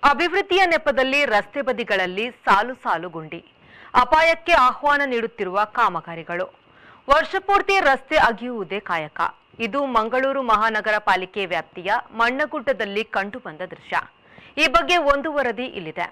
ಅಭಿವೃದ್ಧಿಯ ನೆಪದಲ್ಲಿ ರಸ್ತೆ ಬದಿಗಳಲ್ಲಿ ಸಾಲು ಸಾಲು ಗುಂಡಿ ಅಪಾಯಕ್ಕೆ ಆಹ್ವಾನ ನೀಡುತ್ತಿರುವ ಕಾಮಗಾರಿಗಳು ವರ್ಷಪೂರ್ತಿ ರಸ್ತೆ ಅಗೆಯುವುದೇ ಕಾಯಕ ಇದು ಮಂಗಳೂರು ಮಹಾನಗರ ಪಾಲಿಕೆ ವ್ಯಾಪ್ತಿಯ ಮಣ್ಣಗುಡ್ಡದಲ್ಲಿ ಕಂಡುಬಂದ ದೃಶ್ಯ ಈ ಬಗ್ಗೆ ಒಂದು ವರದಿ ಇಲ್ಲಿದೆ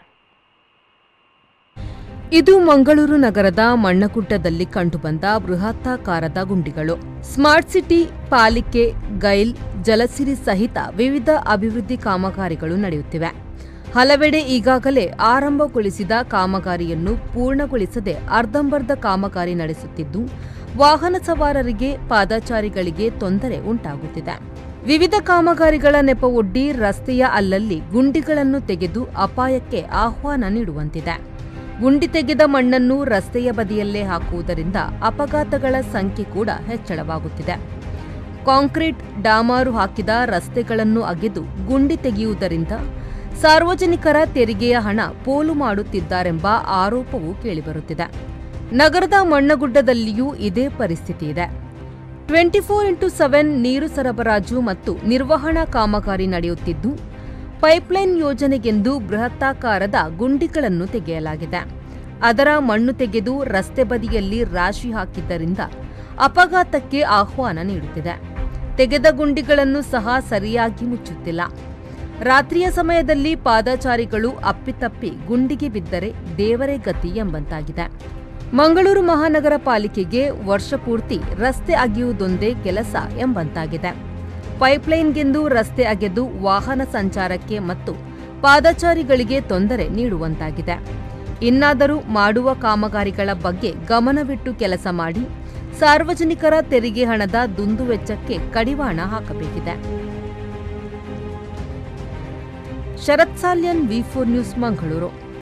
ಇದು ಮಂಗಳೂರು ನಗರದ ಮಣ್ಣಗುಡ್ಡದಲ್ಲಿ ಕಂಡುಬಂದ ಬೃಹತ್ತಾಕಾರದ ಗುಂಡಿಗಳು ಸ್ಮಾರ್ಟ್ ಸಿಟಿ ಪಾಲಿಕೆ ಗೈಲ್ ಜಲಸಿರಿ ಸಹಿತ ವಿವಿಧ ಅಭಿವೃದ್ಧಿ ಕಾಮಗಾರಿಗಳು ನಡೆಯುತ್ತಿವೆ ಹಲವೆಡೆ ಈಗಾಗಲೇ ಆರಂಭಗೊಳಿಸಿದ ಕಾಮಗಾರಿಯನ್ನು ಪೂರ್ಣಗೊಳಿಸದೆ ಅರ್ಧಂಬರ್ಧ ಕಾಮಗಾರಿ ನಡೆಸುತ್ತಿದ್ದು ವಾಹನ ಸವಾರರಿಗೆ ಪಾದಚಾರಿಗಳಿಗೆ ತೊಂದರೆ ಉಂಟಾಗುತ್ತಿದೆ ವಿವಿಧ ಕಾಮಗಾರಿಗಳ ನೆಪವೊಡ್ಡಿ ರಸ್ತೆಯ ಅಲ್ಲಲ್ಲಿ ಗುಂಡಿಗಳನ್ನು ತೆಗೆದು ಅಪಾಯಕ್ಕೆ ಆಹ್ವಾನ ನೀಡುವಂತಿದೆ ಗುಂಡಿ ತೆಗೆದ ಮಣ್ಣನ್ನು ರಸ್ತೆಯ ಬದಿಯಲ್ಲೇ ಹಾಕುವುದರಿಂದ ಅಪಘಾತಗಳ ಸಂಖ್ಯೆ ಕೂಡ ಹೆಚ್ಚಳವಾಗುತ್ತಿದೆ ಕಾಂಕ್ರೀಟ್ ಡಾಮಾರು ಹಾಕಿದ ರಸ್ತೆಗಳನ್ನು ಅಗೆದು ಗುಂಡಿ ತೆಗೆಯುವುದರಿಂದ ಸಾರ್ವಜನಿಕರ ತೆರಿಗೆಯ ಹಣ ಪೋಲು ಮಾಡುತ್ತಿದ್ದಾರೆಂಬ ಆರೋಪವೂ ಕೇಳಿಬರುತ್ತಿದೆ ನಗರದ ಮಣ್ಣಗುಡ್ಡದಲ್ಲಿಯೂ ಇದೇ ಪರಿಸ್ಥಿತಿ ಇದೆ ಟ್ವೆಂಟಿ ಫೋರ್ ಇಂಟು ಸೆವೆನ್ ನೀರು ಸರಬರಾಜು ಮತ್ತು ನಿರ್ವಹಣಾ ಕಾಮಗಾರಿ ನಡೆಯುತ್ತಿದ್ದು ಪೈಪ್ಲೈನ್ ಯೋಜನೆಗೆಂದು ಬೃಹತ್ತಾಕಾರದ ಗುಂಡಿಗಳನ್ನು ತೆಗೆಯಲಾಗಿದೆ ಅದರ ಮಣ್ಣು ತೆಗೆದು ರಸ್ತೆ ಬದಿಯಲ್ಲಿ ರಾಶಿ ಹಾಕಿದ್ದರಿಂದ ಅಪಘಾತಕ್ಕೆ ಆಹ್ವಾನ ನೀಡುತ್ತಿದೆ ತೆಗೆದ ಗುಂಡಿಗಳನ್ನು ಸಹ ಸರಿಯಾಗಿ ಮುಚ್ಚುತ್ತಿಲ್ಲ ರಾತ್ರಿಯ ಸಮಯದಲ್ಲಿ ಪಾದಚಾರಿಗಳು ಅಪ್ಪಿತಪ್ಪಿ ಗುಂಡಿಗೆ ಬಿದ್ದರೆ ದೇವರೇ ಗತಿ ಎಂಬಂತಾಗಿದೆ ಮಂಗಳೂರು ಮಹಾನಗರ ಪಾಲಿಕೆಗೆ ವರ್ಷಪೂರ್ತಿ ರಸ್ತೆ ಅಗೆಯುವುದೊಂದೇ ಕೆಲಸ ಎಂಬಂತಾಗಿದೆ ಪೈಪ್ಲೈನ್ಗೆಂದು ರಸ್ತೆ ಅಗೆದು ವಾಹನ ಸಂಚಾರಕ್ಕೆ ಮತ್ತು ಪಾದಚಾರಿಗಳಿಗೆ ತೊಂದರೆ ನೀಡುವಂತಾಗಿದೆ ಇನ್ನಾದರೂ ಮಾಡುವ ಕಾಮಗಾರಿಗಳ ಬಗ್ಗೆ ಗಮನವಿಟ್ಟು ಕೆಲಸ ಮಾಡಿ ಸಾರ್ವಜನಿಕರ ತೆರಿಗೆ ಹಣದ ದುಂದುವೆಚ್ಚಕ್ಕೆ ಕಡಿವಾಣ ಹಾಕಬೇಕಿದೆ Sharath Salian V four news Mangaluru